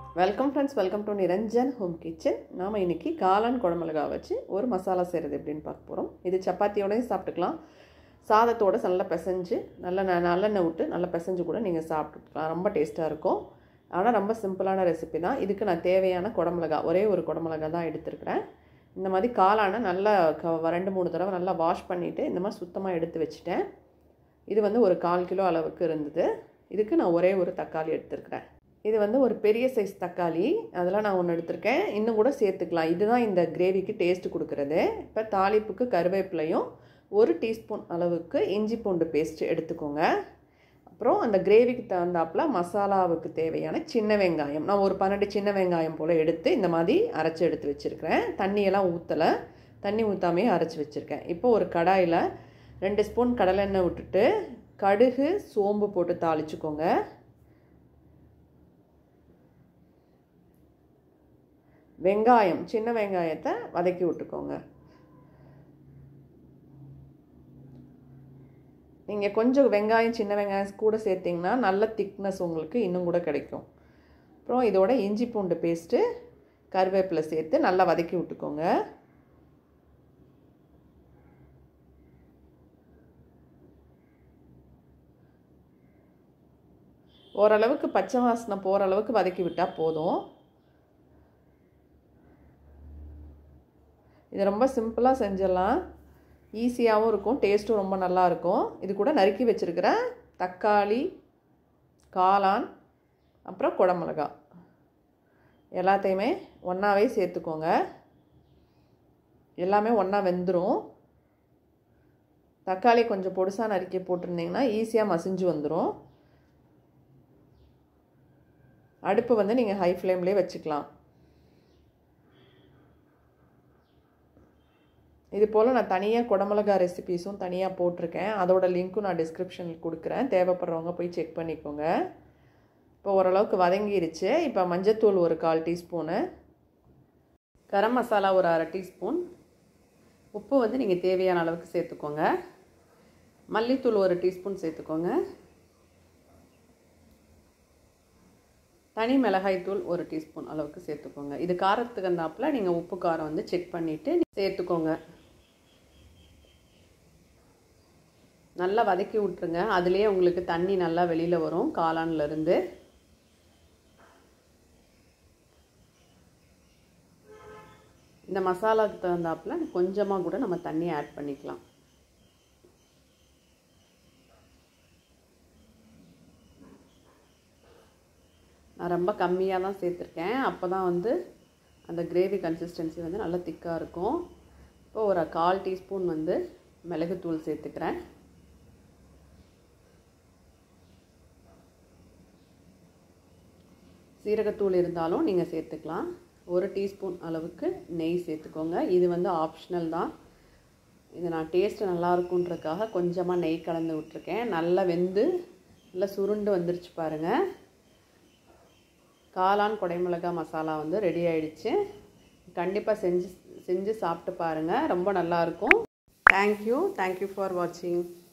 welcome friends welcome to Niranjan home kitchen நாம் இன்றைக்கி காளான் குழம்புலகா வச்சு ஒரு மசாலா செய்கிறது எப்படின்னு பார்க்க போகிறோம் இது சப்பாத்தியோடையும் சாப்பிட்டுக்கலாம் சாதத்தோட நல்லா பிசைஞ்சு நல்ல ந- நல்லெண்ணெய் விட்டு நல்லா பிசைஞ்சு கூட நீங்கள் சாப்பிட்டுக்கலாம் ரொம்ப டேஸ்ட்டாக இருக்கும் ஆனால் ரொம்ப சிம்பிளான ரெசிபி தான் இதுக்கு நான் தேவையான குடமிளகா ஒரே ஒரு குடமிளகா தான் எடுத்துருக்கிறேன் இந்த மாதிரி காளானை நல்லா க ரெண்டு மூணு தடவை நல்லா வாஷ் பண்ணிவிட்டு இந்த மாதிரி சுத்தமாக எடுத்து வச்சுட்டேன் இது வந்து ஒரு கால் கிலோ அளவுக்கு இருந்தது இதுக்கு நான் ஒரே ஒரு தக்காளி எடுத்துருக்கிறேன் இது வந்து ஒரு பெரிய சைஸ் தக்காளி அதெல்லாம் நான் ஒன்று எடுத்திருக்கேன் இன்னும் கூட சேர்த்துக்கலாம் இதுதான் இந்த கிரேவிக்கு டேஸ்ட் கொடுக்குறது இப்போ தாளிப்புக்கு கருவேப்பிலையும் ஒரு டீஸ்பூன் அளவுக்கு இஞ்சி பூண்டு பேஸ்ட் எடுத்துக்கோங்க அப்புறம் அந்த கிரேவிக்கு தகுந்தாப்புல மசாலாவுக்கு தேவையான சின்ன வெங்காயம் நான் ஒரு பன்னெண்டு சின்ன வெங்காயம் போல் எடுத்து இந்த மாதிரி அரைச்சி எடுத்து வச்சுருக்கிறேன் தண்ணியெல்லாம் ஊற்றலை தண்ணி ஊற்றாமே அரைச்சி வச்சுருக்கேன் இப்போ ஒரு கடாயில் ரெண்டு ஸ்பூன் கடலெண்ணெய் விட்டுட்டு கடுகு சோம்பு போட்டு தாளிச்சுக்கோங்க வெங்காயம் சின்ன வெங்காயத்தை வதக்கி விட்டுக்கோங்க நீங்கள் கொஞ்சம் வெங்காயம் சின்ன வெங்காயம் கூட சேர்த்திங்கன்னா நல்ல திக்னஸ் உங்களுக்கு இன்னும் கூட கிடைக்கும் அப்புறம் இதோட இஞ்சி பூண்டு பேஸ்ட்டு கருவேப்பிலை சேர்த்து நல்லா வதக்கி விட்டுக்கோங்க ஓரளவுக்கு பச்சை வாசனை போகிற அளவுக்கு வதக்கி விட்டால் போதும் இது ரொம்ப சிம்பிளாக செஞ்சிடலாம் ஈஸியாகவும் இருக்கும் டேஸ்ட்டும் ரொம்ப நல்லா இருக்கும் இது கூட நறுக்கி வச்சுருக்கிற தக்காளி காளான் அப்புறம் குடமிளகா எல்லாத்தையுமே ஒன்றாவே சேர்த்துக்கோங்க எல்லாமே ஒன்றா வெந்துடும் தக்காளி கொஞ்சம் பொடுசாக நறுக்கி போட்டிருந்தீங்கன்னா ஈஸியாக மசிஞ்சு வந்துடும் அடுப்பு வந்து நீங்கள் ஹை ஃப்ளேம்லேயே வச்சுக்கலாம் இது போல் நான் தனியாக குடமிளகா ரெசிபீஸும் தனியாக போட்டிருக்கேன் அதோட லிங்க்கும் நான் டிஸ்கிரிப்ஷனில் கொடுக்குறேன் தேவைப்படுறவங்க போய் செக் பண்ணிக்கோங்க இப்போ ஓரளவுக்கு வதங்கிருச்சு இப்போ மஞ்சத்தூள் ஒரு கால் டீஸ்பூனு கரம் மசாலா ஒரு அரை டீஸ்பூன் உப்பு வந்து நீங்கள் தேவையான அளவுக்கு சேர்த்துக்கோங்க மல்லித்தூள் ஒரு டீஸ்பூன் சேர்த்துக்கோங்க தனி மிளகாய்த்தூள் ஒரு டீஸ்பூன் அளவுக்கு சேர்த்துக்கோங்க இது காரத்துக்கு தகுந்தாப்புல நீங்கள் உப்பு காரம் வந்து செக் பண்ணிவிட்டு சேர்த்துக்கோங்க நல்லா வதக்கி விட்ருங்க அதுலேயே உங்களுக்கு தண்ணி நல்லா வெளியில் வரும் காளான்லேருந்து இந்த மசாலாவுக்கு தகுந்தாப்புல கொஞ்சமாக கூட நம்ம தண்ணி ஆட் பண்ணிக்கலாம் நான் ரொம்ப கம்மியாக தான் சேர்த்துருக்கேன் அப்போ தான் வந்து அந்த கிரேவி கன்சிஸ்டன்சி வந்து நல்லா திக்காக இருக்கும் இப்போ ஒரு கால் டீஸ்பூன் வந்து மிளகுத்தூள் சேர்த்துக்கிறேன் சீரகத்தூள் இருந்தாலும் நீங்கள் சேர்த்துக்கலாம் ஒரு டீஸ்பூன் அளவுக்கு நெய் சேர்த்துக்கோங்க இது வந்து ஆப்ஷனல் தான் இது நான் டேஸ்ட்டு நல்லா இருக்குன்றதுக்காக கொஞ்சமாக நெய் கலந்து விட்ருக்கேன் நல்லா வெந்து நல்லா சுருண்டு வந்துருச்சு பாருங்கள் காளான் குடைமிளகா மசாலா வந்து ரெடி ஆயிடுச்சு கண்டிப்பாக செஞ்சு செஞ்சு சாப்பிட்டு பாருங்கள் ரொம்ப நல்லாயிருக்கும் தேங்க்யூ தேங்க்யூ ஃபார் வாட்சிங்